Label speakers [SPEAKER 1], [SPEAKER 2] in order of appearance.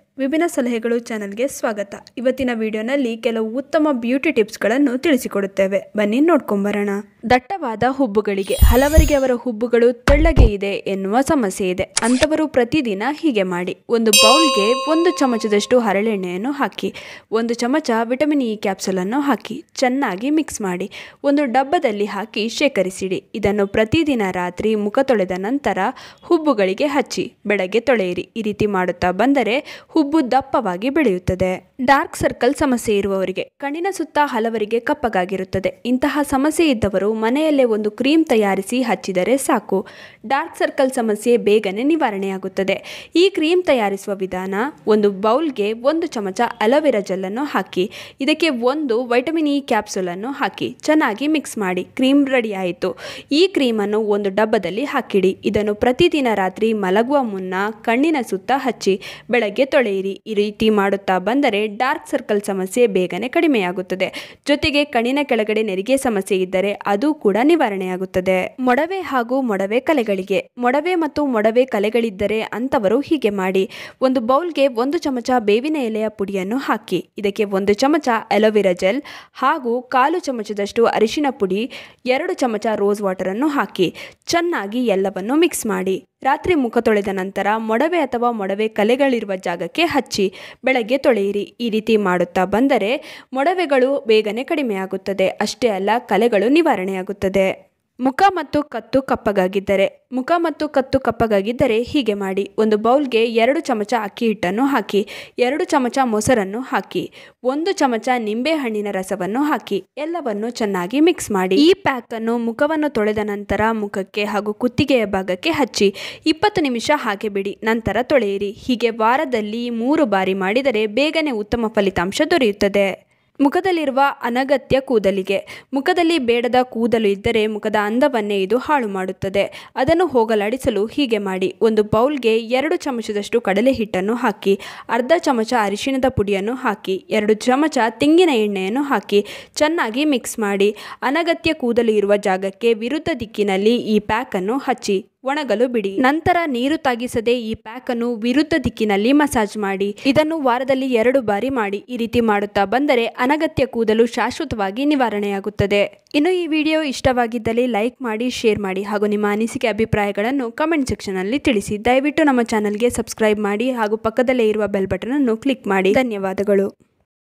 [SPEAKER 1] ವಿಭಿನ್ನ ಸಲಹೆಗಳು ಚಾನಲ್ಗೆ ಸ್ವಾಗತ ಇವತ್ತಿನ ವಿಡಿಯೋನಲ್ಲಿ ಕೆಲವು ಉತ್ತಮ ಬ್ಯೂಟಿ ಟಿಪ್ಸ್ಗಳನ್ನು ತಿಳಿಸಿಕೊಡುತ್ತೇವೆ ಬನ್ನಿ ನೋಡ್ಕೊಂಬರೋಣ ದಟ್ಟವಾದ ಹುಬ್ಬುಗಳಿಗೆ ಹಲವರಿಗೆ ಅವರ ಹುಬ್ಬುಗಳು ತೆಳ್ಳಗೆ ಇದೆ ಎನ್ನುವ ಸಮಸ್ಯೆ ಇದೆ ಅಂಥವರು ಪ್ರತಿದಿನ ಹೀಗೆ ಮಾಡಿ ಒಂದು ಬೌಲ್ಗೆ ಒಂದು ಚಮಚದಷ್ಟು ಹರಳೆಣ್ಣೆಯನ್ನು ಹಾಕಿ ಒಂದು ಚಮಚ ವಿಟಮಿನ್ ಇ ಕ್ಯಾಪ್ಸುಲನ್ನು ಹಾಕಿ ಚೆನ್ನಾಗಿ ಮಿಕ್ಸ್ ಮಾಡಿ ಒಂದು ಡಬ್ಬದಲ್ಲಿ ಹಾಕಿ ಶೇಖರಿಸಿಡಿ ಇದನ್ನು ಪ್ರತಿದಿನ ರಾತ್ರಿ ಮುಖ ತೊಳೆದ ನಂತರ ಹುಬ್ಬುಗಳಿಗೆ ಹಚ್ಚಿ ಬೆಳಗ್ಗೆ ತೊಳೆಯಿರಿ ಈ ರೀತಿ ಮಾಡುತ್ತಾ ಬಂದರೆ ಹುಬ್ಬು ದಪ್ಪವಾಗಿ ಬೆಳೆಯುತ್ತದೆ ಡಾರ್ಕ್ ಸರ್ಕಲ್ ಸಮಸ್ಯೆ ಇರುವವರಿಗೆ ಕಣ್ಣಿನ ಸುತ್ತ ಹಲವರಿಗೆ ಕಪ್ಪಗಾಗಿರುತ್ತದೆ ಇಂತಹ ಸಮಸ್ಯೆ ಇದ್ದವರು ಮನೆಯಲ್ಲೇ ಒಂದು ಕ್ರೀಮ್ ತಯಾರಿಸಿ ಹಚ್ಚಿದರೆ ಸಾಕು ಡಾರ್ಕ್ ಸರ್ಕಲ್ ಸಮಸ್ಯೆ ಬೇಗನೆ ನಿವಾರಣೆಯಾಗುತ್ತದೆ ಈ ಕ್ರೀಮ್ ತಯಾರಿಸುವ ವಿಧಾನ ಒಂದು ಬೌಲ್ಗೆ ಒಂದು ಚಮಚ ಅಲೋವೆರಾ ಜೆಲ್ಲನ್ನು ಹಾಕಿ ಇದಕ್ಕೆ ಒಂದು ವೈಟಮಿನ್ ಇ ಕ್ಯಾಪ್ಸುಲನ್ನು ಹಾಕಿ ಚೆನ್ನಾಗಿ ಮಿಕ್ಸ್ ಮಾಡಿ ಕ್ರೀಮ್ ರೆಡಿ ಆಯಿತು ಈ ಕ್ರೀಮನ್ನು ಒಂದು ಡಬ್ಬದಲ್ಲಿ ಹಾಕಿಡಿ ಇದನ್ನು ಪ್ರತಿದಿನ ರಾತ್ರಿ ಮಲಗುವ ಮುನ್ನ ಕಣ್ಣಿನ ಸುತ್ತ ಹಚ್ಚಿ ಬೆಳಗ್ಗೆ ತೊಳೆಯಿರಿ ಈ ರೀತಿ ಮಾಡುತ್ತಾ ಬಂದರೆ ಡಾರ್ಕ್ ಸರ್ಕಲ್ ಸಮಸ್ಯೆ ಬೇಗನೆ ಕಡಿಮೆಯಾಗುತ್ತದೆ ಜೊತೆಗೆ ಕಣ್ಣಿನ ಕೆಳಗಡೆ ನೆರಿಗೆ ಸಮಸ್ಯೆ ಇದ್ದರೆ ಅದು ಕೂಡ ನಿವಾರಣೆಯಾಗುತ್ತದೆ ಮೊಡವೆ ಹಾಗೂ ಮೊಡವೆ ಕಲೆಗಳಿಗೆ ಮೊಡವೆ ಮತ್ತು ಮೊಡವೆ ಕಲೆಗಳಿದ್ದರೆ ಅಂಥವರು ಹೀಗೆ ಮಾಡಿ ಒಂದು ಬೌಲ್ಗೆ ಒಂದು ಚಮಚ ಬೇವಿನ ಎಲೆಯ ಪುಡಿಯನ್ನು ಹಾಕಿ ಇದಕ್ಕೆ ಒಂದು ಚಮಚ ಅಲೋವೆರಾ ಜೆಲ್ ಹಾಗೂ ಕಾಲು ಚಮಚದಷ್ಟು ಅರಿಶಿನ ಪುಡಿ ಎರಡು ಚಮಚ ರೋಸ್ ವಾಟರನ್ನು ಹಾಕಿ ಚೆನ್ನಾಗಿ ಎಲ್ಲವನ್ನು ಮಿಕ್ಸ್ ಮಾಡಿ ರಾತ್ರಿ ಮುಖ ತೊಳೆದ ನಂತರ ಮೊಡವೆ ಅಥವಾ ಮೊಡವೆ ಕಲೆಗಳಿರುವ ಜಾಗಕ್ಕೆ ಹಚ್ಚಿ ಬೆಳಗ್ಗೆ ತೊಳೆಯಿರಿ ಈ ರೀತಿ ಮಾಡುತ್ತಾ ಬಂದರೆ ಮೊಡವೆಗಳು ಬೇಗನೆ ಕಡಿಮೆಯಾಗುತ್ತದೆ ಅಷ್ಟೇ ಅಲ್ಲ ಕಲೆಗಳು ನಿವಾರಣೆಯಾಗುತ್ತದೆ ಮುಖ ಮತ್ತು ಕತ್ತು ಕಪ್ಪಗಾಗಿದ್ದರೆ ಮುಖ ಮತ್ತು ಕತ್ತು ಕಪ್ಪಗಾಗಿದ್ದರೆ ಹೀಗೆ ಮಾಡಿ ಒಂದು ಬೌಲ್ಗೆ ಎರಡು ಚಮಚ ಅಕ್ಕಿ ಹಿಟ್ಟನ್ನು ಹಾಕಿ ಎರಡು ಚಮಚ ಮೊಸರನ್ನು ಹಾಕಿ ಒಂದು ಚಮಚ ನಿಂಬೆ ಹಣ್ಣಿನ ರಸವನ್ನು ಹಾಕಿ ಎಲ್ಲವನ್ನು ಚೆನ್ನಾಗಿ ಮಿಕ್ಸ್ ಮಾಡಿ ಈ ಪ್ಯಾಕನ್ನು ಮುಖವನ್ನು ತೊಳೆದ ನಂತರ ಮುಖಕ್ಕೆ ಹಾಗೂ ಕುತ್ತಿಗೆಯ ಭಾಗಕ್ಕೆ ಹಚ್ಚಿ ಇಪ್ಪತ್ತು ನಿಮಿಷ ಹಾಗೆ ಬಿಡಿ ನಂತರ ತೊಳೆಯಿರಿ ಹೀಗೆ ವಾರದಲ್ಲಿ ಮೂರು ಬಾರಿ ಮಾಡಿದರೆ ಬೇಗನೆ ಉತ್ತಮ ಫಲಿತಾಂಶ ದೊರೆಯುತ್ತದೆ ಮುಖದಲ್ಲಿರುವ ಅನಗತ್ಯ ಕೂದಲಿಗೆ ಮುಖದಲ್ಲಿ ಬೇಡದ ಕೂದಲು ಇದ್ದರೆ ಮುಖದ ಅಂದವನ್ನೇ ಇದು ಹಾಳು ಮಾಡುತ್ತದೆ ಅದನ್ನು ಹೋಗಲಾಡಿಸಲು ಹೀಗೆ ಮಾಡಿ ಒಂದು ಬೌಲ್ಗೆ ಎರಡು ಚಮಚದಷ್ಟು ಕಡಲೆ ಹಿಟ್ಟನ್ನು ಹಾಕಿ ಅರ್ಧ ಚಮಚ ಅರಿಶಿಣದ ಪುಡಿಯನ್ನು ಹಾಕಿ ಎರಡು ಚಮಚ ತೆಂಗಿನ ಎಣ್ಣೆಯನ್ನು ಹಾಕಿ ಚೆನ್ನಾಗಿ ಮಿಕ್ಸ್ ಮಾಡಿ ಅನಗತ್ಯ ಕೂದಲು ಇರುವ ಜಾಗಕ್ಕೆ ವಿರುದ್ಧ ದಿಕ್ಕಿನಲ್ಲಿ ಈ ಪ್ಯಾಕನ್ನು ಹಚ್ಚಿ ಒಣಗಲು ಬಿಡಿ ನಂತರ ನೀರು ತಾಗಿಸದೆ ಈ ಪ್ಯಾಕ್ ಅನ್ನು ವಿರುದ್ಧ ದಿಕ್ಕಿನಲ್ಲಿ ಮಸಾಜ್ ಮಾಡಿ ಇದನ್ನು ವಾರದಲ್ಲಿ ಎರಡು ಬಾರಿ ಮಾಡಿ ಈ ರೀತಿ ಮಾಡುತ್ತಾ ಬಂದರೆ ಅನಗತ್ಯ ಕೂದಲು ಶಾಶ್ವತವಾಗಿ ನಿವಾರಣೆಯಾಗುತ್ತದೆ ಇನ್ನು ಈ ವಿಡಿಯೋ ಇಷ್ಟವಾಗಿದ್ದಲ್ಲಿ ಲೈಕ್ ಮಾಡಿ ಶೇರ್ ಮಾಡಿ ಹಾಗೂ ನಿಮ್ಮ ಅನಿಸಿಕೆ ಅಭಿಪ್ರಾಯಗಳನ್ನು ಕಮೆಂಟ್ ಸೆಕ್ಷನಲ್ಲಿ ತಿಳಿಸಿ ದಯವಿಟ್ಟು ನಮ್ಮ ಚಾನಲ್ಗೆ ಸಬ್ಸ್ಕ್ರೈಬ್ ಮಾಡಿ ಹಾಗೂ ಪಕ್ಕದಲ್ಲೇ ಇರುವ ಬೆಲ್ ಬಟನ್ ಅನ್ನು ಕ್ಲಿಕ್ ಮಾಡಿ ಧನ್ಯವಾದಗಳು